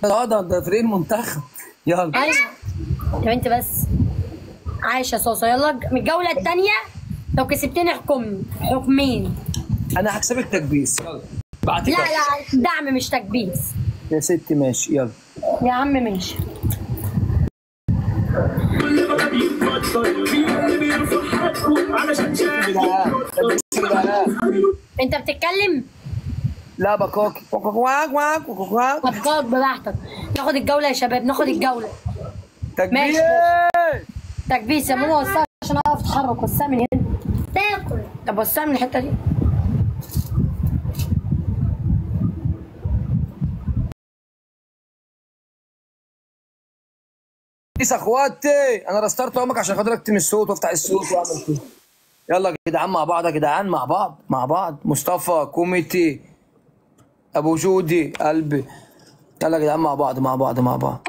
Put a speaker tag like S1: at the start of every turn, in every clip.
S1: اه ده ده فريق المنتخب يلا
S2: ايوه يا بنت بس عايشه صوصه يلا من الجوله الثانيه لو كسبتني احكمني حكمين
S1: انا هكسبك تكبيس يلا بعت
S2: لا لا دعم مش تكبيس
S1: يا ستي ماشي يلا
S2: يا عم ماشي انت بتتكلم
S1: لا بكاكي واك واك واك واك
S2: ابقاك براحتك ناخد الجوله يا شباب ناخد الجوله
S1: تكبيس
S2: ماشي. تكبيس يا ماما وسع عشان اعرف اتحرك وسع من هنا تاكل طب وسع من الحته دي
S1: بيس اخواتي انا رسترت امك عشان خاطر اكتم الصوت وافتح الصوت واعمل كده يلا يا جدعان مع بعض يا جدعان مع بعض مع بعض مصطفى كوميتي ابو جودي قلبي يلا يا جدعان مع بعض مع بعض مع بعض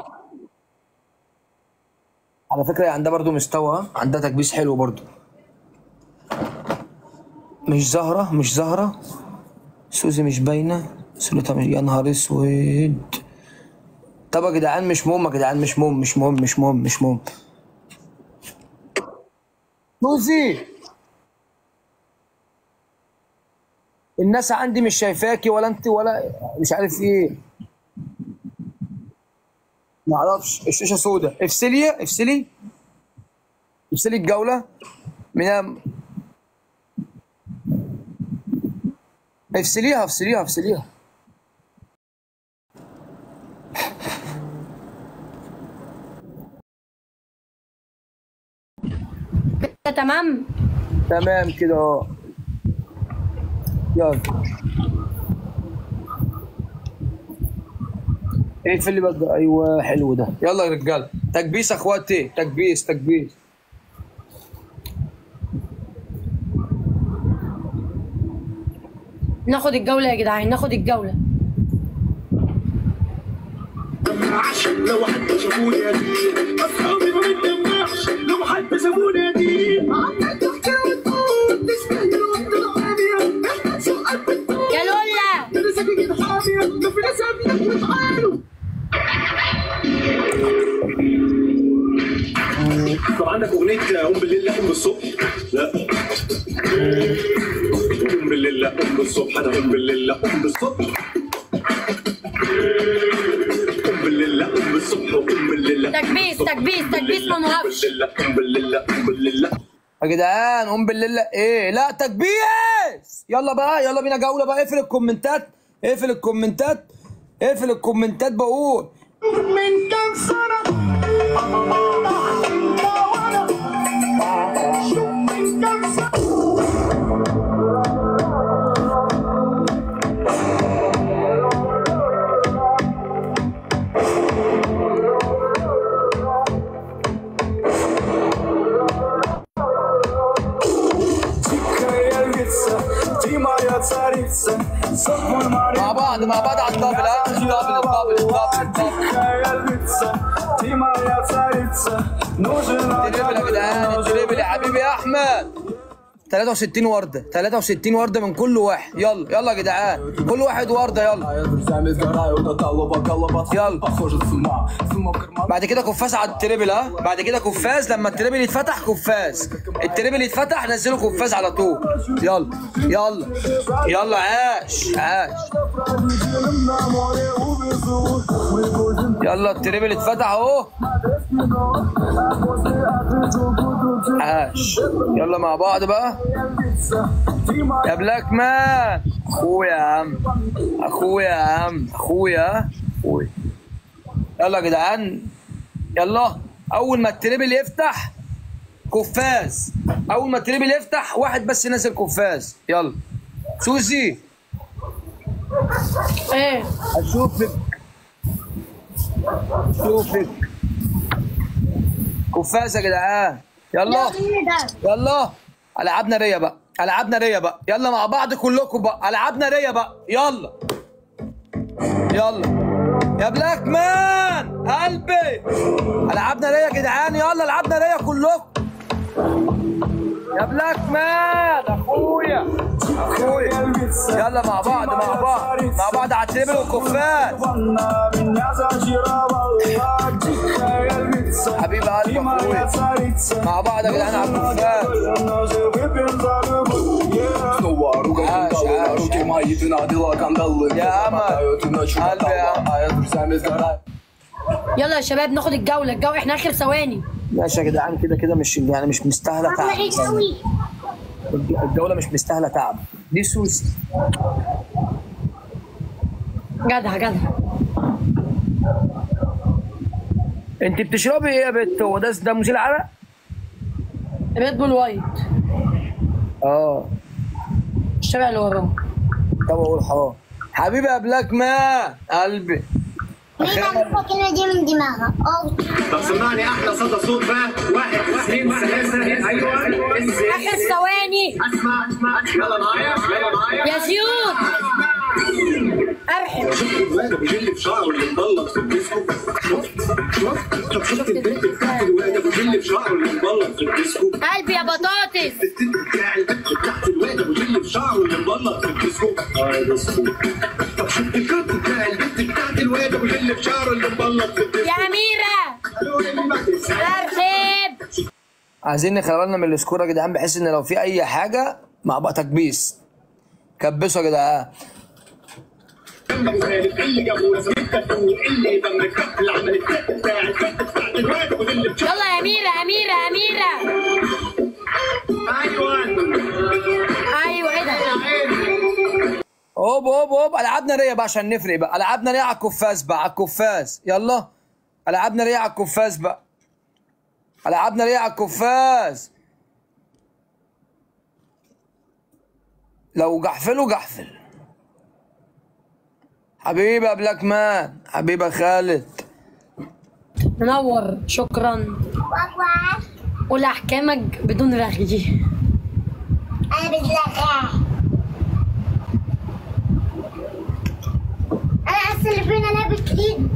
S1: على فكره هي عندها برضو مستوى ها؟ عندها تكبيس حلو برضو مش زهره مش زهره سوزي مش باينه سلوتها مش يا نهار اسود طب يا جدعان مش مهم يا جدعان مش مهم مش مهم مش مهم مش مهم سوزي الناس عندي مش شايفاكي ولا انت ولا مش عارف ايه ما اعرفش الشاشه سوداء افصلي افصلي افصلي الجوله من افصليها افصليها افصليها
S2: كده تمام
S1: تمام كده اه يلا اقفل لي بقى ايوه حلو ده يلا يا رجاله تكبيس يا اخواتي تكبيس تكبيس
S2: ناخد الجوله يا جدعان ناخد الجوله
S3: عشان لو حد شافوني يا دين اصحابي ما بتدمعش لو حد شافوني يا دين عمال تحكي وتقول تستاهل وانت عالية احنا سؤال بتقول
S2: يا لولا
S3: انا ساكن حامية لو في ناس قبلك وتعالوا طب عندك اغنية قوم بالليل لا قوم بالصبح؟ لا قوم بالليل لا قوم بالصبح انا قوم بالليل لا قوم بالصبح قوم بالليل لا قوم بالصبح وقوم بالليل لا
S2: تكبيس تكبيس تكبيس ما نوقفش
S3: بالليل لا قوم بالليل لا قوم بالليل لا
S1: يا جدعان قوم بالليل لا ايه لا تكبيس يلا بقى يلا بينا جوله بقى اقفل الكومنتات اقفل الكومنتات اقفل الكومنتات بقول
S3: من كام سنة شوف من كام سنة
S4: Дикая львица, ты моя царица, сон мой
S1: مع بعض مع بعض على الدبل ها الدبل الدبل الدبل الدبل
S4: Дикая львица, ты моя царица, нужен
S1: تريبل يا جدعان تريبل يا حبيبي يا احمد 63 ورده 63 ورده من كل واحد يلا يلا يا جدعان كل واحد ورده يلا
S4: Я друзьями сгораю до талого голова
S1: يلا.
S4: Похоже с ума, с ума в карман
S1: بعد كده كفاز على التريبل ها بعد كده كفاز لما التريبل يتفتح كفاز التريبل يتفتح نزله كفاز على طول يلا يلا يلا عاش عاش
S4: на море увезу Мы будем
S1: يلا التريبل اتفتح اهو
S4: после отвечу буду
S1: عاش يلا مع بعض بقى
S4: львица Ты моя
S1: يا بلاك مان اخويا يا عم اخويا يا عم اخويا اخويا يلا يا جدعان يلا اول ما التريبل يفتح كفاز اول ما التريبل يفتح واحد بس نازل كفاز يلا سوزي
S2: ايه
S1: اشوفك اشوفك كفاز يا جدعان يلا يلا العابنا ريا بقى العابنا ريا بقى يلا مع بعض كلكم بقى العابنا ريا بقى يلا يلا يا بلاك مان قلبي العابنا ريا يا جدعان يلا العابنا ريا كلكم يا بلاك مان اخويا اخويا يلا مع بعض مع بعض مع بعض على التريبل والكفاز
S4: Она меня Вчера была тихая львица
S1: حبيب قلبي
S4: Ты моя
S1: اخويا
S4: царица
S1: مع بعض يا جدعان على الكفار
S4: Ножи выпьем за любовь Yeah.
S5: Снова ругай
S1: Аж,
S5: кандалы,
S1: аж.
S5: руки мои ты надела кандалы
S1: Я ама.
S5: Мотают и ночью
S1: Альбе,
S5: мотала,
S1: ама.
S5: а я с друзьями сгораю
S2: يلا يا شباب ناخد الجوله الجو احنا اخر ثواني
S1: ماشي يا جدعان كده كده مش يعني مش مستاهله تعب الجوله مش مستاهله تعب دي سوسي
S2: جدع جدع
S1: انت بتشربي ايه يا بت هو ده ده مزيل عرق
S2: ريد بول وايت
S1: اه
S2: الشارع اللي وراه
S1: طب اقول حرام حبيبي يا بلاك مان قلبي
S6: مين عرفك ان دي من دماغها اه
S3: طب سمعني احلى صدى صوت بقى واحد اثنين ثلاثه ايوه انزل
S2: اخر ثواني
S3: اسمع اسمع يلا معايا يلا معايا
S2: يا زيوت ارحب
S3: شفت الواد ابو جل في شعره اللي مبلط في الديسكو شفت شفت طب شفت البنت بتاعت الواد ابو جل في شعره اللي مبلط في الديسكو
S2: قلبي يا بطاطس
S3: الست بتاع البنت بتاعت الواد ابو جل في شعره اللي مبلط في الديسكو اه يا ديسكو طب شفت الكات بتاع البنت بتاعت الواد ابو جل في شعره اللي مبلط في الديسكو
S2: يا اميره
S3: قالوا لي ما تنسى
S2: ارحب
S1: عايزين نخلي بالنا من السكور يا جدعان بحيث ان لو في اي حاجه مع بقى تكبيس كبسوا يا جدعان
S3: اللي جابوا زميلتك واللي دمك كف العمل الكات بتاع البنت بتاعت الواد ابو جل في
S2: يلا يا اميره اميره اميره
S3: ايوه
S2: ايوه ايه ده
S1: هوب هوب هوب العابنا ريا بقى عشان نفرق بقى العابنا ريا على الكفاز بقى على الكفاز يلا العابنا ريا على الكفاز بقى العابنا ريا على الكفاز لو جحفله جحفل حبيبي يا بلاك مان حبيبي يا خالد
S2: منور شكرا
S6: واكوا
S2: قول احكامك بدون رغي
S6: انا بتلغى انا حاسه اللي فينا لعبه جديد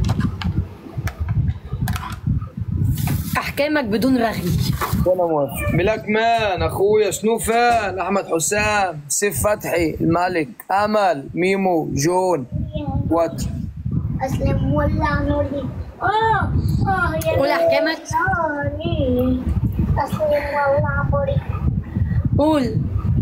S2: احكامك بدون رغي
S1: وانا موافق بلاك مان اخويا سنوفان احمد حسام سيف فتحي الملك امل ميمو جون وات
S6: اسلم مولع نوري اه اه يا
S2: قول احكامك
S6: نوري اسلم مولع نوري
S2: قول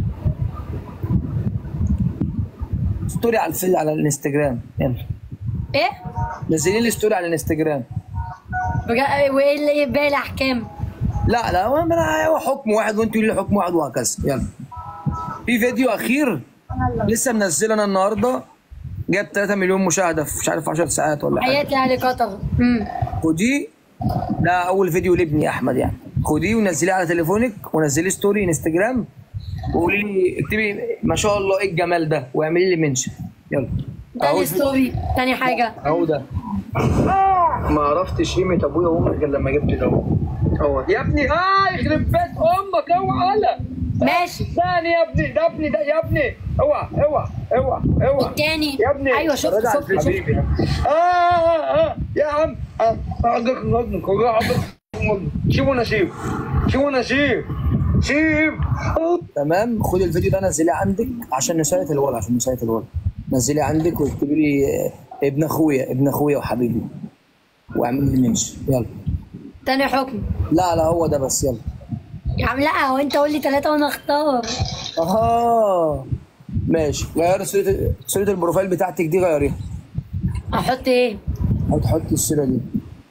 S1: ستوري على الفيل على الانستجرام يلا
S2: ايه
S1: نزلي لي ستوري على الانستجرام
S2: بجا... وايه اللي باقي الاحكام
S1: لا لا هو أنا- هو حكم واحد وانت تقولي لي حكم واحد وهكذا يلا في فيديو اخير لسه منزله انا النهارده جاب 3 مليون مشاهده في مش عارف 10 ساعات ولا حاجه
S2: حياتي اهل قطر امم
S1: خديه ده اول فيديو لابني احمد يعني خديه ونزليه على تليفونك ونزليه ستوري انستجرام وقولي لي اكتبي ما شاء الله ايه الجمال ده واعملي لي منشن يلا
S2: تاني
S1: أهو-
S2: ستوري تاني حاجه
S1: اهو ده ما عرفتش قيمه ابويا وامي غير لما جبت ده اهو يا ابني اه يخرب بيت امك اوعى على
S2: ماشي
S1: ثاني يا ابني ده ابني ده يا ابني اوعى اوعى اوعى اوعى
S2: التاني
S1: يا ابني
S2: ايوه شفت
S1: رجع
S2: شفت شفت
S1: حبيبي اه اه اه يا عم اه اعجق غضنك وقاعد شوفوا نشيب شوفوا نشيب شيب تمام خد الفيديو ده نزليه عندك عشان نساية الولد عشان نساية الولد نزليه عندك واكتبي لي آه، ابن اخويا ابن اخويا وحبيبي واعمل لي منشن يلا
S2: تاني حكم
S1: لا لا هو ده بس يلا
S2: يا عم لا هو انت قول لي ثلاثة وانا اختار
S1: اها ماشي غير صورة صورة البروفايل بتاعتك دي غيريها
S2: احط ايه؟
S1: هتحطي الصورة دي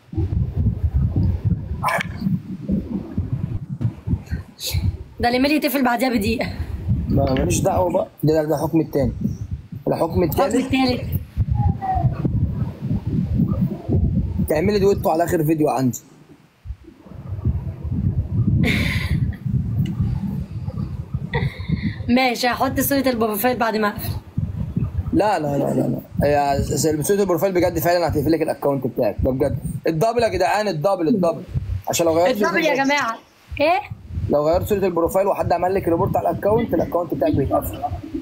S2: ده الايميل يتقفل بعديها بدقيقة
S1: ما ماليش دعوة بقى ده ده الحكم التاني الحكم
S2: الحكم
S1: التالت
S2: التالت
S1: تعملي دويتو على اخر فيديو عندي
S2: ماشي هحط صورة البروفايل بعد ما اقفل
S1: لا لا لا لا لا هي صورة البروفايل بجد فعلا هتقفل لك الاكونت بتاعك ده بجد الدبل يا جدعان الدبل الدبل عشان لو غيرت
S2: الدبل يا جماعة ايه؟
S1: لو غيرت صورة البروفايل وحد عمل لك ريبورت على الاكونت الاكونت بتاعك بيتقفل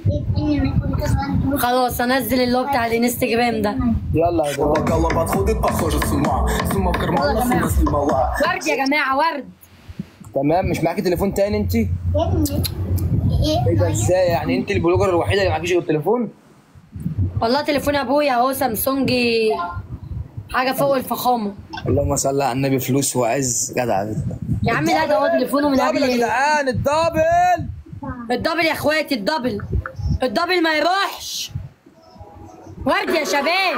S2: خلاص انزل اللي هو بتاع الانستجرام ده
S1: يلا يا جماعه
S5: Голова подходит, похоже, с ума Сумма в карманах у нас немала
S2: ورد يا جماعة ورد
S1: تمام مش معاكي تليفون تاني انت ايه ده ازاي يعني انت البلوجر الوحيده اللي معكيش غير تليفون
S2: والله تليفون ابويا اهو سامسونج حاجه فوق الفخامه
S1: اللهم صل على النبي فلوس وعز جدع
S2: يا عم لا ده هو تليفونه من
S1: الدبل يا
S2: قبل
S1: جدعان الدبل
S2: الدبل يا اخواتي الدبل الدبل ما يروحش ورد يا شباب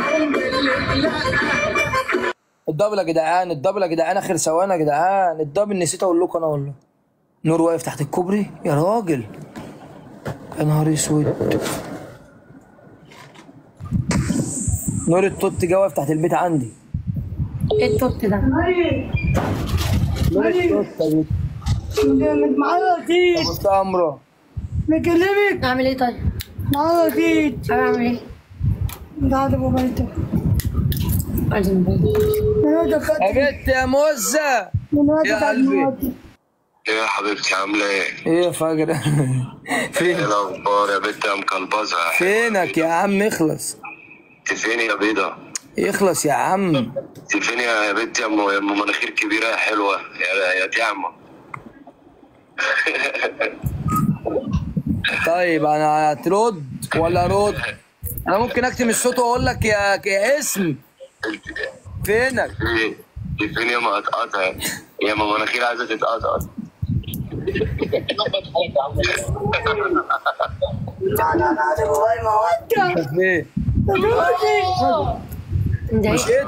S1: الدبل يا جدعان الدبل يا جدعان اخر ثواني يا جدعان الدبل نسيت اقول لكم انا والله نور واقف تحت الكوبري يا راجل يا نهار اسود نور التوت جه واقف تحت البيت عندي
S2: ايه التوت ده
S1: نور التوت يا بيت
S3: معايا تيت
S1: ابو سمره
S3: بكلمك
S2: اعمل ايه طيب
S3: معايا تيت
S2: اعمل ايه
S3: بعد موبايلتك
S2: عايز الموبايل.
S3: من وقتك
S1: يا بنت يا موزه
S3: من وقتك
S1: يا قلبي.
S7: ايه يا حبيبتي عاملة ايه؟
S1: ايه يا فجر
S7: ايه
S1: فين
S7: الأخبار يا بنت يا مكلبزة؟
S1: فينك يا عم اخلص
S7: انت فين يا بيضة؟
S1: اخلص يا عم
S7: انت فين يا يا بنت يا ام يا ام مناخير كبيرة يا حلوة يا يا تعمة
S1: طيب انا هترد ولا ارد انا ممكن اكتم الصوت واقول لك يا يا اسم
S7: انت
S1: فينك
S7: فين؟ انت فين يا مقطقطة يا ام مناخير عايزة تتقطقط
S3: لا لا لا ده موبايل موتك
S1: انت فين
S2: انت ايه
S1: مشيت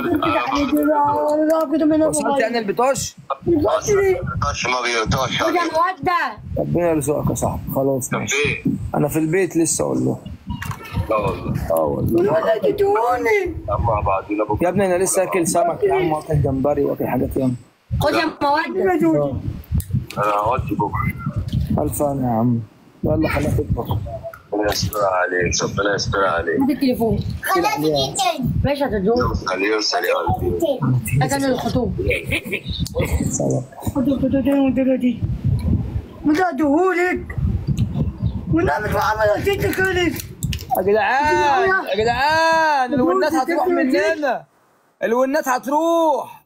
S3: لا كده من
S1: وصلت يعني
S3: الموبايل
S1: البطاش
S7: طش ما بيقطعش
S2: خد يا مودة
S1: ربنا يرزقك يا صاحبي خلاص
S7: طب
S1: ماشي
S7: فين؟
S1: انا في البيت لسه والله
S7: لا والله
S1: اه والله
S3: ولا تدوني
S7: مع بعضينا بكرة
S1: يا ابني انا لسه اكل سمك يا عم واكل جمبري واكل حاجات ياما
S2: خد يا مودة
S3: تدوني
S7: انا هودي بكرة
S1: الف انا يا عم يلا خلينا تكبر
S7: ربنا يستر عليك ربنا يستر عليك
S2: هات التليفون
S6: خلاص جدا
S2: ماشي هتدوم
S7: يوصل يوصل يا قلبي
S2: اذن الخطوب
S1: سلام
S3: تدوني من ادهولك ونعمل عمل تيتك كده
S1: يا جدعان يا جدعان الونات هتروح مننا الونات هتروح